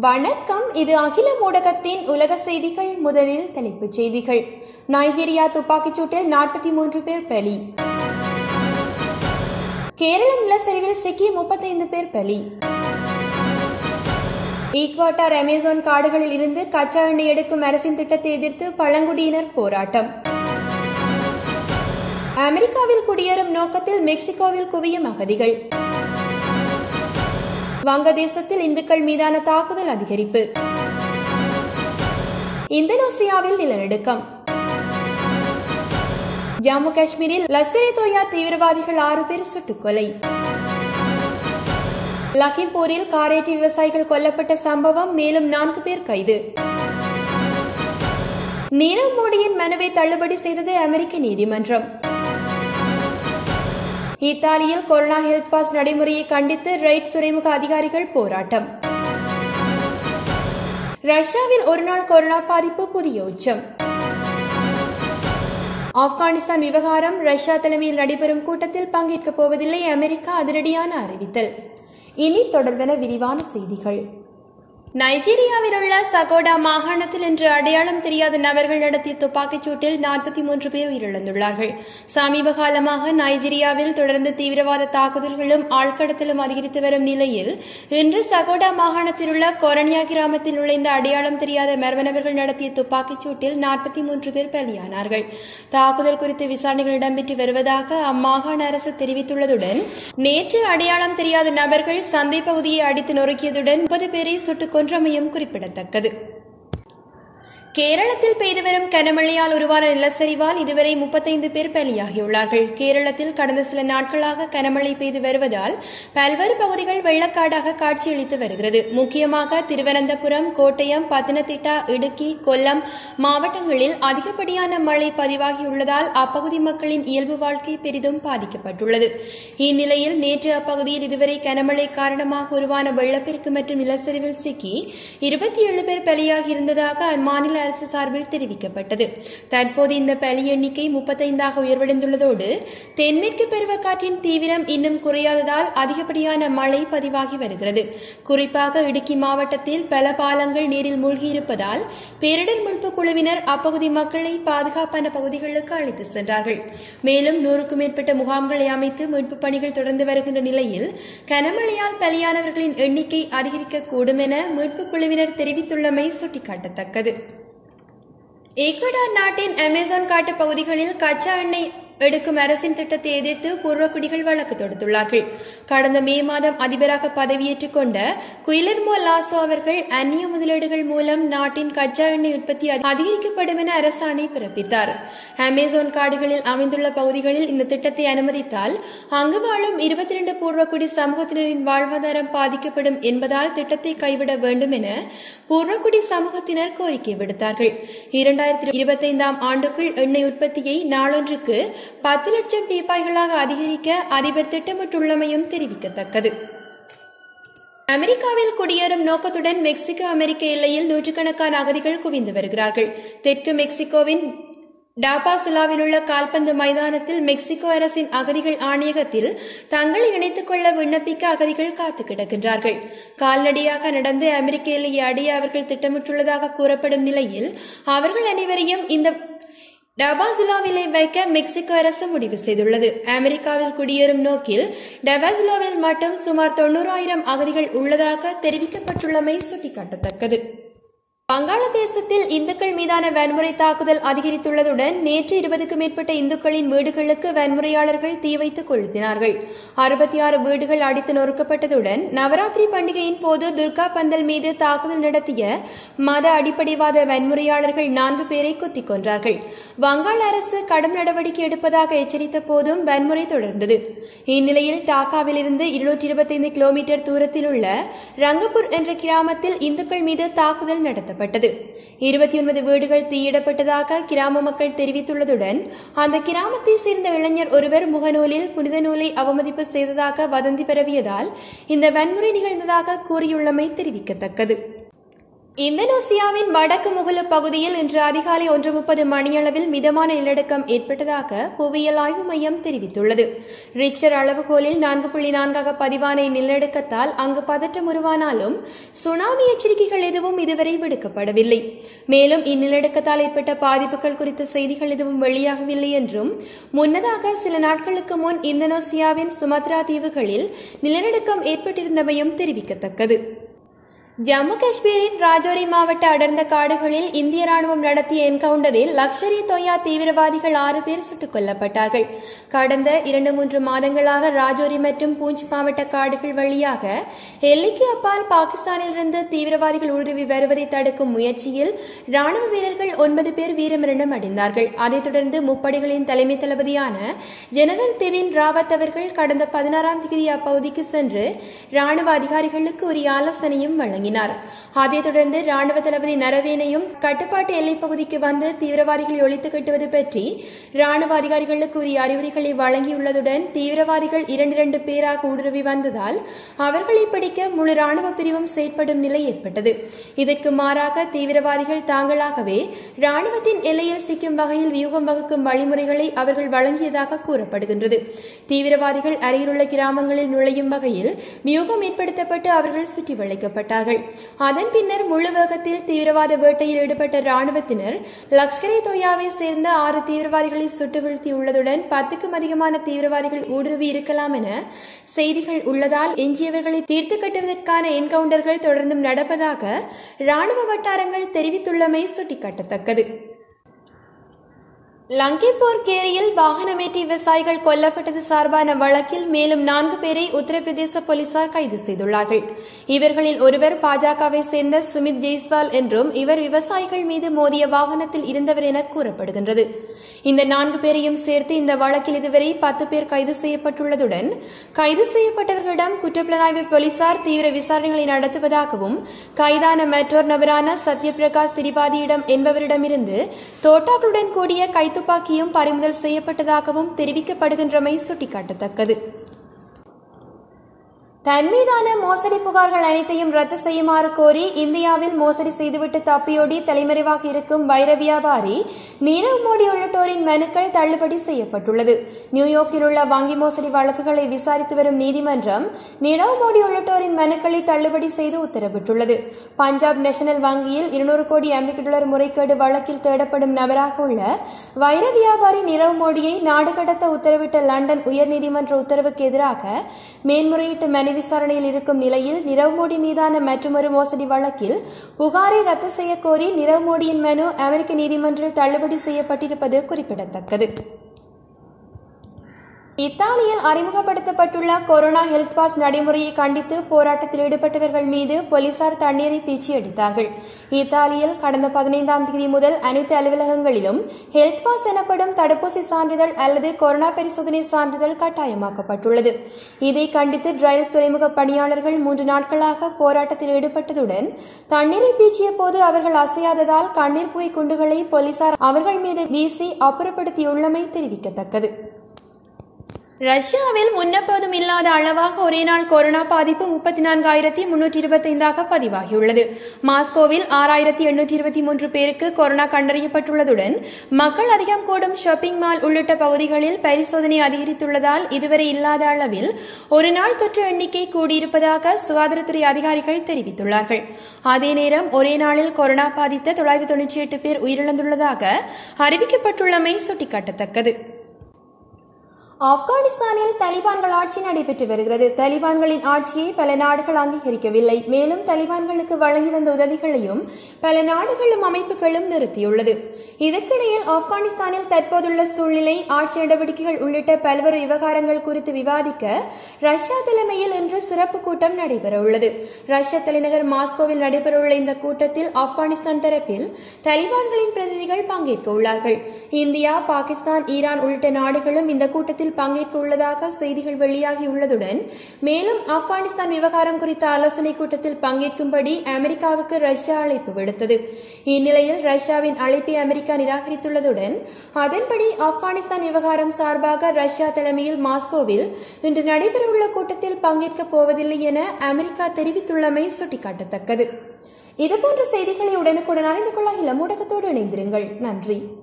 வணக்கம் இது அகில ஊடகத்தின் உலக செய்திகள் முதலில் தலைப்புச் செய்திகள் நைஜீரியா துப்பாக்கிச் சூட்டில் நாற்பத்தி மூன்று பேர் பலி கேரள நிலச்சரிவில் சிக்கி முப்பத்தைந்து பேர் பலி ஈக்வாட்டார் அமேசான் காடுகளில் இருந்து கச்சா எண்ணெய் எடுக்கும் அரசின் திட்டத்தை எதிர்த்து பழங்குடியினர் போராட்டம் அமெரிக்காவில் குடியேறும் நோக்கத்தில் மெக்சிகோவில் குவியும் அகதிகள் வங்கதேசத்தில் இந்துக்கள் மீதான தாக்குதல் அதிகரிப்பு இந்தோனேசியாவில் நிலநடுக்கம் ஜம்மு காஷ்மீரில் லஷ்கர் இ தொய்யா தீவிரவாதிகள் ஆறு பேர் சுட்டுக்கொலை லக்கிம்பூரில் காரேட்டி விவசாயிகள் கொல்லப்பட்ட சம்பவம் மேலும் நான்கு பேர் கைது நீரவ் மோடியின் மனுவை தள்ளுபடி செய்தது அமெரிக்க நீதிமன்றம் இத்தாலியில் கொரோனா ஹெல்த் பாஸ் நடைமுறையை கண்டித்து ரைட்ஸ் துறைமுக அதிகாரிகள் போராட்டம் ரஷ்யாவில் ஒருநாள் கொரோனா பாதிப்பு புதிய உச்சம் ஆப்கானிஸ்தான் விவகாரம் ரஷ்யா தலைமையில் நடைபெறும் கூட்டத்தில் பங்கேற்கப் போவதில்லை அமெரிக்கா அதிரடியான அறிவித்தல் இனி தொடர்பென விரிவான செய்திகள் நைஜீரியாவில் உள்ள சகோடா மாகாணத்தில் இன்று அடையாளம் தெரியாத நபர்கள் நடத்திய துப்பாக்கிச் சூட்டில் நாற்பத்தி மூன்று பேர் உயிரிழந்துள்ளார்கள் சமீப காலமாக நைஜீரியாவில் தொடர்ந்து தீவிரவாத தாக்குதல்களும் ஆழ்கடத்தலும் அதிகரித்து வரும் நிலையில் இன்று சகோடா மாகாணத்தில் உள்ள கொரனியா கிராமத்தில் நுழைந்த அடையாளம் தெரியாத மர்ம நபர்கள் நடத்திய துப்பாக்கிச் சூட்டில் நாற்பத்தி மூன்று பேர் பலியானார்கள் தாக்குதல் குறித்து விசாரணைகள் இடம்பெற்று வருவதாக அம்மாகாண அரசு தெரிவித்துள்ளதுடன் நேற்று அடையாளம் தெரியாத நபர்கள் சந்தை பகுதியை அடித்து நொறுக்கியதுடன் முப்பது பேரை சுட்டுக் கொன்றமையும் குறிப்பிடத்தக்கது கேரளத்தில் பெய்து வரும் கனமழையால் உருவான நிலச்சரிவால் இதுவரை முப்பத்தைந்து பேர் பலியாகியுள்ளார்கள் கேரளத்தில் கடந்த சில நாட்களாக கனமழை பெய்து வருவதால் பல்வேறு பகுதிகள் வெள்ளக்காடாக காட்சியளித்து வருகிறது முக்கியமாக திருவனந்தபுரம் கோட்டயம் பத்தனத்திட்டா இடுக்கி கொல்லம் மாவட்டங்களில் அதிகப்படியான மழை பதிவாகியுள்ளதால் அப்பகுதி மக்களின் இயல்பு வாழ்க்கை பெரிதும் பாதிக்கப்பட்டுள்ளது இந்நிலையில் நேற்று அப்பகுதியில் இதுவரை கனமழை காரணமாக உருவான வெள்ளப்பெருக்கு மற்றும் நிலச்சரிவில் சிக்கி இருபத்தி ஏழு பேர் பலியாகி இருந்ததாக அம்மாநில அரசு சார்பில் தெரிவிக்கப்பட்டது தற்போது இந்த பலி எண்ணிக்கை முப்பத்தைந்தாக உயர்வடைந்துள்ளதோடு தென்மேற்கு பருவக்காற்றின் தீவிரம் இன்னும் குறையாததால் அதிகப்படியான மழை பதிவாகி வருகிறது குறிப்பாக இடுக்கி மாவட்டத்தில் பல பாலங்கள் நீரில் மூழ்கியிருப்பதால் பேரிடர் மீட்பு குழுவினர் அப்பகுதி மக்களை பாதுகாப்பான பகுதிகளுக்கு அழைத்து சென்றார்கள் மேலும் நூறுக்கும் மேற்பட்ட முகாம்களை அமைத்து மீட்பு பணிகள் தொடர்ந்து வருகின்ற நிலையில் கனமழையால் பலியானவர்களின் எண்ணிக்கை அதிகரிக்கக்கூடும் என மீட்பு குழுவினர் தெரிவித்துள்ளமை சுட்டிக்காட்டத்தக்கது ஈக்வடார் நாட்டின் அமேசான் காட்டு பகுதிகளில் கச்சா எண்ணெய் எடுக்கும் அரசின் திட்டத்தை எதிர்த்து பூர்வக்குடிகள் வழக்கு தொடுத்துள்ளார்கள் கடந்த மே மாதம் அதிபராக பதவியேற்றுக் கொண்ட குயிலர்மோ லாசோ அவர்கள் அந்நிய முதலீடுகள் மூலம் நாட்டின் கச்சா எண்ணெய் உற்பத்தி அதிகரிக்கப்படும் என அரசாணை பிறப்பித்தார் அமேசான் காடுகளில் அமைந்துள்ள பகுதிகளில் இந்த திட்டத்தை அனுமதித்தால் அங்கு வாழும் இருபத்தி இரண்டு பூர்வக்குடி சமூகத்தினரின் வாழ்வாதாரம் பாதிக்கப்படும் என்பதால் திட்டத்தை கைவிட வேண்டும் என பூர்வக்குடி சமூகத்தினர் கோரிக்கை விடுத்தார்கள் இரண்டாயிரத்தி இருபத்தைந்தாம் ஆண்டுக்குள் எண்ணெய் உற்பத்தியை நாளொன்றுக்கு பத்து லட்சம் பீப்பாய்களாக அதிகரிக்க அதிபர் திட்டமிட்டுள்ளமையும் தெரிவிக்கத்தக்கது அமெரிக்காவில் குடியேறும் நோக்கத்துடன் மெக்சிகோ அமெரிக்க எல்லையில் நூற்றுக்கணக்கான அகதிகள் குவிந்து வருகிறார்கள் தெற்கு மெக்சிகோவின் டாபாசுலாவில் உள்ள கால்பந்து மைதானத்தில் மெக்சிகோ அரசின் அகதிகள் ஆணையகத்தில் தங்களை இணைத்துக் கொள்ள விண்ணப்பிக்க அகதிகள் காத்து கிடக்கின்றார்கள் கால்நடையாக நடந்து அமெரிக்க எல்லையை அடைய அவர்கள் திட்டமிட்டுள்ளதாக கூறப்படும் நிலையில் அவர்கள் அனைவரையும் இந்த டபாசுலாவிலை வைக்க மெக்சிகோ அரசு முடிவு செய்துள்ளது அமெரிக்காவில் குடியேறும் நோக்கில் டபாசுலாவில் மட்டும் சுமார் தொண்ணூறாயிரம் அகதிகள் உள்ளதாக தெரிவிக்கப்பட்டுள்ளமை சுட்டிக்காட்டத்தக்கது வங்காளதேசத்தில் இந்துக்கள் மீதான வன்முறை தாக்குதல் அதிகரித்துள்ளதுடன் நேற்று இருபதுக்கும் மேற்பட்ட இந்துக்களின் வீடுகளுக்கு வன்முறையாளர்கள் தீ வைத்து கொளுத்தினார்கள் அறுபத்தி ஆறு வீடுகள் அடித்து நொறுக்கப்பட்டதுடன் நவராத்திரி பண்டிகையின் போது துர்கா பந்தல் மீது தாக்குதல் நடத்திய மத அடிப்படைவாத வன்முறையாளர்கள் நான்கு பேரை குத்திக் கொன்றார்கள் வங்காள அரசு கடும் நடவடிக்கை எடுப்பதாக எச்சரித்த போதும் வன்முறை தொடர்ந்தது இந்நிலையில் டாக்காவில் இருந்து இருநூற்றி இருபத்தைந்து கிலோமீட்டர் தூரத்தில் உள்ள ரங்கப்பூர் என்ற கிராமத்தில் இந்துக்கள் மீது தாக்குதல் நடத்தப்பட்டது நடத்தப்பட்டது இருபத்தி ஒன்பது வீடுகள் தீயிடப்பட்டதாக கிராம மக்கள் தெரிவித்துள்ளதுடன் அந்த கிராமத்தை சேர்ந்த இளைஞர் ஒருவர் முகநூலில் புனித நூலை அவமதிப்பு செய்ததாக வதந்தி பரவியதால் இந்த வன்முறை நிகழ்ந்ததாக கூறியுள்ளமை தெரிவிக்கத்தக்கது இந்தோனேசியாவின் வடக்கு முகல பகுதியில் இன்று அதிகாலை ஒன்று முப்பது மணியளவில் மிதமான நிலநடுக்கம் ஏற்பட்டதாக புவியியல் ஆய்வு மையம் தெரிவித்துள்ளது ரிக்டர் அளவுகோலில் நான்கு புள்ளி நான்காக பதிவான இந்நிலநடுக்கத்தால் அங்கு பதற்றம் உருவானாலும் சுனாமி எச்சரிக்கைகள் எதுவும் இதுவரை விடுக்கப்படவில்லை மேலும் இந்நிலநடுக்கத்தால் ஏற்பட்ட பாதிப்புகள் குறித்த செய்திகள் எதுவும் வெளியாகவில்லை என்றும் முன்னதாக சில நாட்களுக்கு முன் இந்தோனேசியாவின் சுமத்ரா தீவுகளில் நிலநடுக்கம் ஏற்பட்டிருந்தமையும் தெரிவிக்கத்தக்கது ஜம்மு காஷ்மீரின் ராஜோரி மாவட்ட அடர்ந்த காடுகளில் இந்திய ராணுவம் நடத்திய என்கவுண்டரில் லக்ஷர் இ தொய்யா தீவிரவாதிகள் ஆறு பேர் சுட்டுக் கொல்லப்பட்டார்கள் கடந்த இரண்டு மூன்று மாதங்களாக ராஜோரி மற்றும் பூஞ்ச் மாவட்ட காடுகள் வழியாக எல்லைக்கு அப்பால் பாகிஸ்தானிலிருந்து தீவிரவாதிகள் ஊடுருவி வருவதை தடுக்கும் முயற்சியில் ராணுவ வீரர்கள் ஒன்பது பேர் வீரமரணம் அடைந்தார்கள் அதைத் தொடர்ந்து முப்படைகளின் தலைமை தளபதியான ஜெனரல் பிபின் ராவத் அவர்கள் கடந்த பதினாறாம் தேதி அப்பகுதிக்கு சென்று ராணுவ அதிகாரிகளுக்கு உரிய ஆலோசனையும் வழங்கினார் வழங்கினார் அதைத் தொடர்ந்து ராணுவ தளபதி நரவேனையும் கட்டுப்பாட்டு எல்லைப் பகுதிக்கு வந்து தீவிரவாதிகளை ஒழித்து கட்டுவது பற்றி ராணுவ அதிகாரிகளுக்கு உரிய அறிவுரைகளை வழங்கியுள்ளதுடன் தீவிரவாதிகள் இரண்டு இரண்டு பேராக ஊடுருவி வந்ததால் அவர்களை பிடிக்க முழு ராணுவ பிரிவும் செயற்படும் நிலை ஏற்பட்டது இதற்கு மாறாக தீவிரவாதிகள் தாங்களாகவே ராணுவத்தின் எல்லையில் சிக்கும் வகையில் வியூகம் வகுக்கும் வழிமுறைகளை அவர்கள் வழங்கியதாக கூறப்படுகின்றது தீவிரவாதிகள் அருகிலுள்ள கிராமங்களில் நுழையும் வகையில் வியூகம் ஏற்படுத்தப்பட்டு அவர்கள் சுற்றி வளைக்கப்பட்டார்கள் அதன் பின்னர் முழு வேகத்தில் தீவிரவாத வேட்டையில் ஈடுபட்ட ராணுவத்தினர் லஷ்கர் இ தொய்யாவை சேர்ந்த ஆறு தீவிரவாதிகளை சுட்டு வீழ்த்தியுள்ளதுடன் பத்துக்கும் அதிகமான தீவிரவாதிகள் ஊடுருவி இருக்கலாம் என செய்திகள் உள்ளதால் எஞ்சியவர்களை தீர்த்து கட்டுவதற்கான என்கவுண்டர்கள் தொடர்ந்தும் நடப்பதாக ராணுவ வட்டாரங்கள் தெரிவித்துள்ளமை சுட்டிக்காட்டத்தக்கது லங்கிப்பூர் கேரியில் வாகனமேற்றி விவசாயிகள் கொல்லப்பட்டது சார்பான வழக்கில் மேலும் நான்கு பேரை உத்தரப்பிரதேச போலீசார் கைது செய்துள்ளார்கள் இவர்களில் ஒருவர் பாஜகவை சேர்ந்த சுமித் ஜெய்ஸ்வால் என்றும் இவர் விவசாயிகள் மீது மோதிய வாகனத்தில் இருந்தவர் என கூறப்படுகின்றது இந்த நான்கு பேரையும் சேர்த்து இந்த வழக்கில் இதுவரை பத்து பேர் கைது செய்யப்பட்டுள்ளதுடன் கைது செய்யப்பட்டவர்களிடம் குற்றப்புலனாய்வு போலீசார் தீவிர விசாரணைகளை நடத்துவதாகவும் கைதான மற்றொரு நபரான சத்யபிரகாஷ் திரிபாதியிடம் என்பவரிடமிருந்து தோட்டாக்களுடன் கூடிய கைத்து துப்பாக்கியும் பறிமுதல் செய்யப்பட்டதாகவும் தெரிவிக்கப்படுகின்றமை சுட்டிக்காட்டத்தக்கது தன் மீதான மோசடி புகார்கள் அனைத்தையும் ரத்து செய்யுமாறு கோரி இந்தியாவில் மோசடி செய்துவிட்டு தப்பியோடி தலைமறைவாக இருக்கும் வைர வியாபாரி நீரவ் மோடி உள்ளிட்டோரின் மனுக்கள் தள்ளுபடி செய்யப்பட்டுள்ளது நியூயார்க்கில் உள்ள வங்கி மோசடி வழக்குகளை விசாரித்து வரும் நீதிமன்றம் நீரவ் மோடி உள்ளிட்டோரின் மனுக்களை தள்ளுபடி செய்து உத்தரவிட்டுள்ளது பஞ்சாப் நேஷனல் வங்கியில் இருநூறு கோடி அமெரிக்க டாலர் முறைகேடு வழக்கில் தேடப்படும் நபராக உள்ள வைர வியாபாரி நீரவ் மோடியை நாடு கடத்த உத்தரவிட்ட லண்டன் உயர்நீதிமன்ற உத்தரவுக்கு எதிராக மேன்முறையீட்டு மனு விசாரணையில் இருக்கும் நிலையில் நிரவ் மோடி மீதான மற்றொரு மோசடி வழக்கில் புகாரை ரத்து செய்ய கோரி நிரவ் மோடியின் மனு அமெரிக்க நீதிமன்றில் தள்ளுபடி செய்யப்பட்டிருப்பது குறிப்பிடத்தக்கது இத்தாலியில் அறிமுகப்படுத்தப்பட்டுள்ள கொரோனா ஹெல்த் பாஸ் நடைமுறையை கண்டித்து போராட்டத்தில் ஈடுபட்டவர்கள் மீது போலீசார் தண்ணீரை பீச்சி அடித்தார்கள் இத்தாலியில் கடந்த பதினைந்தாம் தேதி முதல் அனைத்து அலுவலகங்களிலும் ஹெல்த் பாஸ் எனப்படும் தடுப்பூசி சான்றிதழ் அல்லது கொரோனா பரிசோதனை சான்றிதழ் கட்டாயமாக்கப்பட்டுள்ளது இதை கண்டித்து டிரைல்ஸ் துறைமுக பணியாளர்கள் மூன்று நாட்களாக போராட்டத்தில் ஈடுபட்டதுடன் தண்ணீரை பீச்சிய போது அவர்கள் அசையாததால் கண்ணீர் புகை குண்டுகளை போலீசார் அவர்கள் மீது வீசி அப்புறப்படுத்தியுள்ளமை தெரிவிக்கத்தக்கது ரஷ்யாவில் முன்னெப்போதும் இல்லாத அளவாக ஒரே நாள் கொரோனா பாதிப்பு முப்பத்தி நான்காயிரத்தி முன்னூற்றி இருபத்தைந்தாக பதிவாகியுள்ளது மாஸ்கோவில் ஆறாயிரத்தி எண்ணூற்றி இருபத்தி மூன்று பேருக்கு கொரோனா கண்டறியப்பட்டுள்ளதுடன் மக்கள் அதிகம் கூடும் ஷாப்பிங் மால் உள்ளிட்ட பகுதிகளில் பரிசோதனை அதிகரித்துள்ளதால் இதுவரை இல்லாத அளவில் ஒரு நாள் தொற்று எண்ணிக்கை கூடியிருப்பதாக சுகாதாரத்துறை அதிகாரிகள் தெரிவித்துள்ளார்கள் அதே நேரம் ஒரே நாளில் கொரோனா பாதித்த தொள்ளாயிரத்தி தொன்னூற்றி எட்டு பேர் உயிரிழந்துள்ளதாக அறிவிக்கப்பட்டுள்ளமை சுட்டிக்காட்டத்தக்கது ஆப்கானிஸ்தானில் தலிபான்கள் ஆட்சி நடைபெற்று வருகிறது தலிபான்களின் ஆட்சியை பல நாடுகள் அங்கீகரிக்கவில்லை மேலும் தலிபான்களுக்கு வழங்கி வந்த உதவிகளையும் பல நாடுகளும் அமைப்புகளும் நிறுத்தியுள்ளது இதற்கிடையில் ஆப்கானிஸ்தானில் தற்போதுள்ள சூழ்நிலை ஆட்சி நடவடிக்கைகள் உள்ளிட்ட பல்வேறு விவகாரங்கள் குறித்து விவாதிக்க ரஷ்யா தலைமையில் இன்று சிறப்பு கூட்டம் நடைபெறவுள்ளது ரஷ்ய தலைநகர் மாஸ்கோவில் நடைபெறவுள்ள இந்த கூட்டத்தில் ஆப்கானிஸ்தான் தரப்பில் தலிபான்களின் பிரதிநிதிகள் பங்கேற்க உள்ளார்கள் இந்தியா பாகிஸ்தான் ஈரான் உள்ளிட்ட நாடுகளும் இந்த கூட்டத்தில் பங்கேற்க உள்ளதாக செய்திகள் வெளியாகியுள்ளதுடன் மேலும் ஆப்கானிஸ்தான் விவகாரம் குறித்த ஆலோசனை கூட்டத்தில் பங்கேற்கும்படி அமெரிக்காவுக்கு ரஷ்யா அழைப்பு விடுத்தது இந்நிலையில் ரஷ்யாவின் அழைப்பை அமெரிக்கா நிராகரித்துள்ளதுடன் அதன்படி ஆப்கானிஸ்தான் விவகாரம் சார்பாக ரஷ்யா தலைமையில் மாஸ்கோவில் இன்று நடைபெறவுள்ள கூட்டத்தில் பங்கேற்கப் போவதில்லை என அமெரிக்கா தெரிவித்துள்ளமை சுட்டிக்காட்டத்தக்கது இதுபோன்ற செய்திகளை உடனுக்குடன் அறிந்து கொள்ள இளமூடகத்தோடு இணைந்திருங்கள் நன்றி